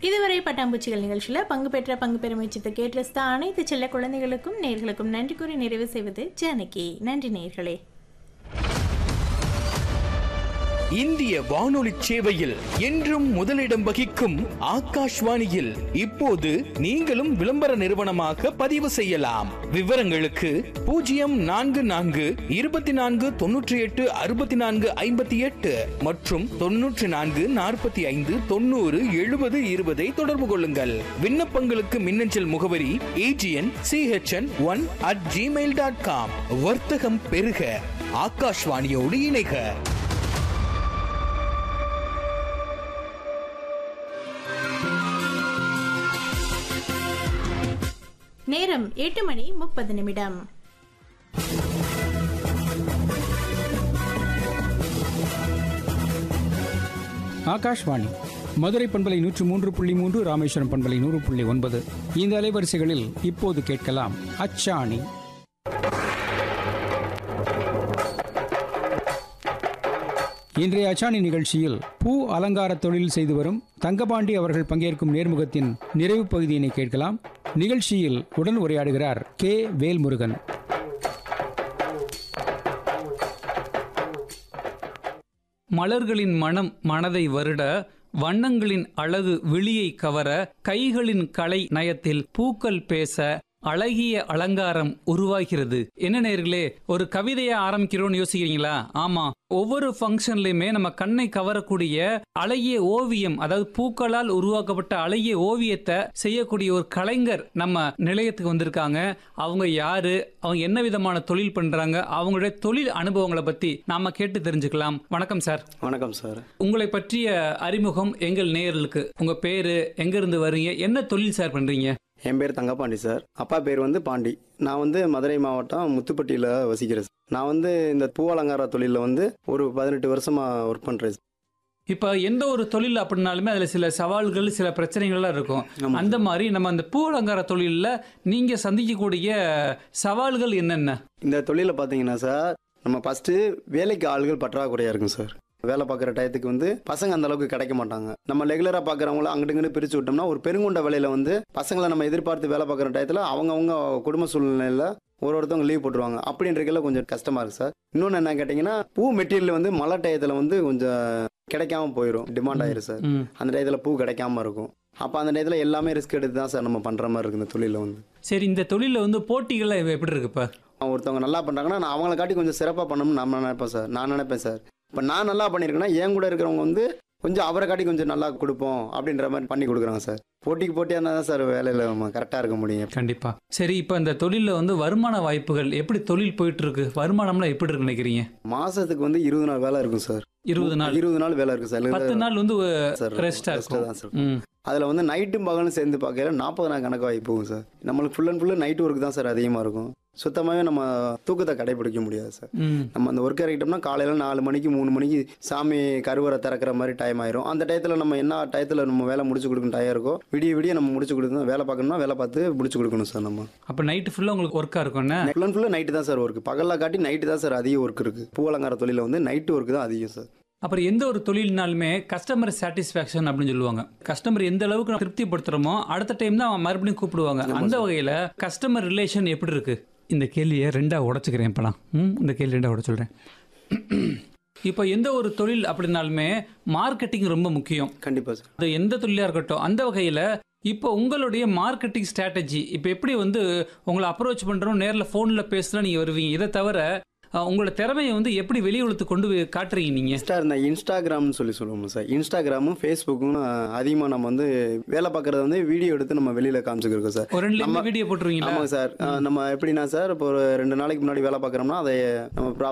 இதுவரை பட்டாம்பூச்சிகள் நிகழ்ச்சியில் பங்கு பெற்ற பங்கு பெற முயற்சித்த கேட்டு அனைத்து செல்ல குழந்தைகளுக்கும் நேர்களுக்கும் நன்றி கூறி நிறைவு செய்வது ஜானகி நன்றி நேர்களே இந்திய வானொலி சேவையில் என்றும் முதலிடம் வகிக்கும் ஆகாஷ்வாணியில் இப்போது நீங்களும் விளம்பர நிறுவனமாக பதிவு செய்யலாம் விவரங்களுக்கு பூஜ்ஜியம் நான்கு நான்கு இருபத்தி நான்கு தொன்னூற்றி எட்டு அறுபத்தி நான்கு ஐம்பத்தி எட்டு மற்றும் தொன்னூற்றி நான்கு நாற்பத்தி ஐந்து தொண்ணூறு எழுபது இருபதை தொடர்பு கொள்ளுங்கள் விண்ணப்பங்களுக்கு மின்னஞ்சல் முகவரி AGN CHN one at Gmail dot com வர்த்தகம் பெருக ஆகாஷ்வாணியோடு இணைக நேரம் எட்டு மணி முப்பது நிமிடம் ஆகாஷ்வாணி மதுரை பண்பலை நூற்று மூன்று புள்ளி மூன்று ராமேஸ்வரம் பண்பலை நூறு புள்ளி ஒன்பது இந்த அலைவரிசைகளில் இப்போது கேட்கலாம் அச்சாணி இன்றைய அச்சாணி நிகழ்ச்சியில் பூ அலங்கார தொழில் செய்து வரும் தங்கபாண்டி அவர்கள் பங்கேற்கும் நேர்முகத்தின் நிறைவு பகுதியினை கேட்கலாம் நிகழ்ச்சியில் உடன் உரையாடுகிறார் கே வேல்முருகன் மலர்களின் மனம் மனதை வருட வண்ணங்களின் அழகு விழியை கவர கைகளின் கலை நயத்தில் பூக்கள் பேச அழகிய அலங்காரம் உருவாகிறது என்ன நேர்களே ஒரு கவிதையை ஆரம்பிக்கிறோம்னு யோசிக்கிறீங்களா ஆமா ஒவ்வொரு ஃபங்க்ஷன்லயுமே நம்ம கண்ணை கவரக்கூடிய அழகிய ஓவியம் அதாவது பூக்களால் உருவாக்கப்பட்ட அழகிய ஓவியத்தை செய்யக்கூடிய ஒரு கலைஞர் நம்ம நிலையத்துக்கு வந்திருக்காங்க அவங்க யாரு அவங்க என்ன விதமான தொழில் பண்றாங்க அவங்களுடைய தொழில் அனுபவங்களை பத்தி நாம கேட்டு தெரிஞ்சுக்கலாம் வணக்கம் சார் வணக்கம் சார் உங்களை பற்றிய அறிமுகம் எங்கள் நேயர்களுக்கு உங்க பேரு எங்க இருந்து வர்றீங்க என்ன தொழில் சார் பண்றீங்க என் பேர் தங்கப்பாண்டி சார் அப்பா பேர் வந்து பாண்டி நான் வந்து மதுரை மாவட்டம் முத்துப்பட்டியில் வசிக்கிறேன் சார். நான் வந்து இந்த பூ அலங்கார தொழிலில் வந்து ஒரு பதினெட்டு வருஷமாக ஒர்க் பண்ணுறேன் சார். இப்ப எந்த ஒரு தொழில் அப்படின்னாலுமே அதுல சில சவால்கள் சில பிரச்சனைகள்லாம் இருக்கும் ஆமா. அந்த மாதிரி நம்ம அந்த பூ அலங்கார தொழில்ல நீங்க சந்திக்கக்கூடிய சவால்கள் என்னென்ன இந்த தொழிலில் பார்த்தீங்கன்னா சார் நம்ம ஃபஸ்ட்டு வேலைக்கு ஆள்கள் பற்றாக்குறையாக இருக்கும் சார் வேலை பார்க்குற டயத்துக்கு வந்து பசங்க அந்த அளவுக்கு கிடைக்க மாட்டாங்க நம்ம ரெகுலராக பார்க்குறவங்கள அங்கிட்டு இங்கிட்டு பிரித்து விட்டோம்னா ஒரு பெருங்குண்ட வேலையில் வந்து பசங்களை நம்ம எதிர்பார்த்து வேலை பார்க்குற டயத்தில் அவங்கவுங்க குடும்ப சூழ்நிலையில் ஒரு ஒருத்தவங்க லீவ் போட்டுருவாங்க அப்படின்றதுல கொஞ்சம் கஷ்டமாக இருக்குது சார் இன்னொன்று என்ன கேட்டிங்கன்னா பூ மெட்டீரியல் வந்து மழை டயத்தில் வந்து கொஞ்சம் கிடைக்காம போயிடும் டிமாண்ட் ஆயிரும் சார் ம். அந்த டயத்தில் பூ கிடைக்காம இருக்கும் அப்போ அந்த டயத்தில் எல்லாமே ரிஸ்க் எடுத்து தான் சார் நம்ம பண்ணுற மாதிரி இருக்குது இந்த தொழிலில் வந்து சரி இந்த தொழில வந்து போட்டிகள் எப்படி இருக்கு இப்ப அவங்க ஒருத்தவங்க நல்லா பண்ணுறாங்கன்னா நான் அவங்கள காட்டி கொஞ்சம் சிறப்பாக பண்ணணும்னு நம்ம நினைப்பேன் சார் நான் நினைப்பேன் சார் இப்போ நான் நல்லா பண்ணியிருக்கேன்னா என் கூட இருக்கிறவங்க வந்து கொஞ்சம் அவரை காட்டி கொஞ்சம் நல்லா கொடுப்போம் அப்படின்ற மாதிரி பண்ணி கொடுக்குறாங்க சார் போட்டிக்கு போட்டியாக இருந்தால் தான் சார் வேலையில் நம்ம கரெக்டாக இருக்க முடியும் கண்டிப்பா சரி இப்ப இந்த தொழில்ல வந்து வருமான வாய்ப்புகள் எப்படி தொழில் போயிட்டு இருக்கு வருமானம்லாம் எப்படி இருக்கு நினைக்கிறீங்க மாதத்துக்கு வந்து இருபது நாள் வேலை இருக்கும் சார் இருபது நாள் இருபது நாள் வேலை இருக்கும் சார் பத்து நாள் வந்து சார் ரெஸ்டா rest இருக்கும் தான் சார் ம். அதில் வந்து நைட்டும் பகலும் சேர்ந்து பார்க்கல நாற்பது நாள் கணக்கு வாய்ப்பு போகும் சார் நம்மளுக்கு full and full night work தான் சார் அதிகமாக இருக்கும் சுத்தமாகவே நம்ம தூக்கத்தை கடைபிடிக்க முடியாது சார் ம். நம்ம அந்த ஒர்க் இறக்கிட்டோம்னா காலையில் நாலு மணிக்கு மூணு மணிக்கு சாமி கருவறை திறக்கிற மாதிரி டைம் ஆயிரும் அந்த டயத்தில் நம்ம என்ன டயத்தில் நம்ம வேலை முடிச்சு கொடுக்கணும் டயம் இருக்கோ விடிய விடிய நம்ம முடிச்சு கொடுக்கணும் வேலை பார்க்கணும்னா வேலை பார்த்து முடிச்சு கொடுக்கணும் சார் நம்ம அப்ப நைட்டு ஃபுல்லா உங்களுக்கு ஒர்க்கா இருக்கும்னா ஃபுல் அண்ட் ஃபுல்லாக நைட்டு தான் சார் ஒர்க் பகலில் காட்டி நைட்டு தான் சார் அதிக ஒர்க் இருக்குது பூவலங்கார தொழிலில் வந்து நைட்டு ஒர்க் தான் அதிகம் சார் அப்புறம் எந்த ஒரு தொழில்னாலுமே கஸ்டமர் சாட்டிஸ்ஃபேக்ஷன் அப்படின்னு சொல்லுவாங்க கஸ்டமர் எந்த அளவுக்கு நம்ம திருப்திப்படுத்துறோமோ அடுத்த டைம் தான் அவன் மறுபடியும் கூப்பிடுவாங்க அந்த வகையில கஸ்டமர் ரிலேஷன் எப்படி இருக்கு இந்த கேள்வியை ரெண்டா உடைச்சுக்கிறேன் இப்பலாம் ம் இந்த கேள்வி ரெண்டா உட சொல்றேன் இப்போ எந்த ஒரு தொழில் அப்படின்னாலுமே மார்க்கெட்டிங் ரொம்ப முக்கியம் கண்டிப்பாக சார் அது எந்த தொழிலாக இருக்கட்டும் அந்த வகையில் இப்போ உங்களுடைய மார்க்கெட்டிங் ஸ்ட்ராட்டஜி இப்போ எப்படி வந்து உங்களை அப்ரோச் பண்ணுறோம் நேரில் ஃபோனில் பேசுனா நீங்கள் வருவீங்க இதை தவிர அஹ், உங்களோட திறமையை வந்து எப்படி வெளியுலகத்து கொண்டு போய் காட்டுறீங்க நீங்கள் இன்ஸ்டா இருந்த இன்ஸ்டாகிராம்னு சொல்லி சொல்லுவோம் சார் இன்ஸ்டாகிராமும் ஃபேஸ்புக்கும் அதிகமாக நம்ம வந்து வேலை பார்க்குறத வந்து வீடியோ எடுத்து நம்ம வெளியில் காமிச்சுக்கிறோம் சார் ஒரு ரெண்டு நம்ம- வீடியோ போட்டுருவீங்களா ஆமாங்க சார் அஹ் நம்ம எப்படின்னா சார் இப்போ ஒரு ரெண்டு நாளைக்கு முன்னாடி வேலை பார்க்குறோம்னா அதை நம்ம